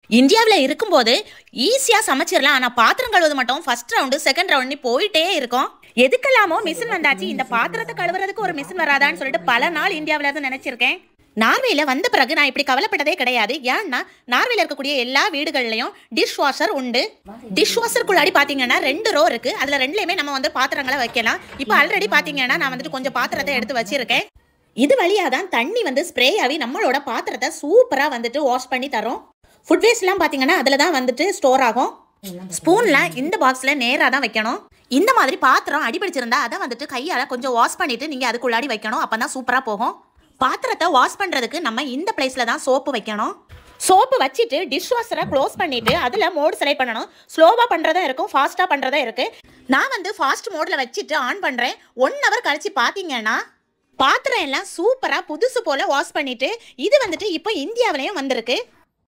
இந்தியாவில் இருக்கும்போது ஈஸியாக சமைச்சிடலாம் ஆனால் பாத்திரம் கழுவுறது மட்டும் ஃபர்ஸ்ட் ரவுண்டு செகண்ட் ரவுண்டு போயிட்டே இருக்கும் எதுக்கெல்லாமோ மிஷின் வந்தாச்சு இந்த பாத்திரத்தை கழுவுறதுக்கு ஒரு மிஷின் வராதான்னு சொல்லிட்டு பல நாள் இந்தியாவில் இருந்து நினைச்சிருக்கேன் நார்வேல வந்த பிறகு நான் இப்படி கவலைப்பட்டதே கிடையாது ஏன்னா நார்வேல இருக்கக்கூடிய எல்லா வீடுகள்லையும் டிஷ் வாஷர் உண்டு டிஷ் வாஷருக்குள்ளாடி பார்த்தீங்கன்னா ரெண்டு ரோ இருக்கு அதுல ரெண்டுலையுமே நம்ம வந்து பாத்திரங்களை வைக்கலாம் இப்போ ஆல்ரெடி பார்த்தீங்கன்னா நான் வந்துட்டு கொஞ்சம் பாத்திரத்தை எடுத்து வச்சிருக்கேன் இது வழியாக தான் தண்ணி வந்து ஸ்ப்ரே ஆகி நம்மளோட பாத்திரத்தை சூப்பராக வந்துட்டு வாஷ் பண்ணி தரும் ஃபுட் வேஸ்ட்லாம் பார்த்தீங்கன்னா அதில் தான் வந்துட்டு ஸ்டோர் ஆகும் ஸ்பூனில் இந்த பாக்ஸில் நேராக தான் வைக்கணும் இந்த மாதிரி பாத்திரம் அடிபிடிச்சிருந்தா அதை வந்துட்டு கையால் கொஞ்சம் வாஷ் பண்ணிட்டு நீங்கள் அதுக்குள்ளாடி வைக்கணும் அப்போ தான் சூப்பராக போகும் பாத்திரத்தை வாஷ் பண்ணுறதுக்கு நம்ம இந்த பிளேஸில் தான் சோப்பு வைக்கணும் சோப்பு வச்சுட்டு டிஷ் வாஷரை க்ளோஸ் பண்ணிட்டு அதில் மோட் செலக்ட் பண்ணணும் ஸ்லோவாக பண்ணுறதா இருக்கும் ஃபாஸ்ட்டாக பண்ணுறதா இருக்கு நான் வந்து ஃபாஸ்ட் மோடில் வச்சுட்டு ஆன் பண்ணுறேன் ஒன் ஹவர் கழிச்சு பார்த்தீங்கன்னா பாத்திரம் எல்லாம் சூப்பராக புதுசு போல் வாஷ் பண்ணிட்டு இது வந்துட்டு இப்போ இந்தியாவிலையும் வந்திருக்கு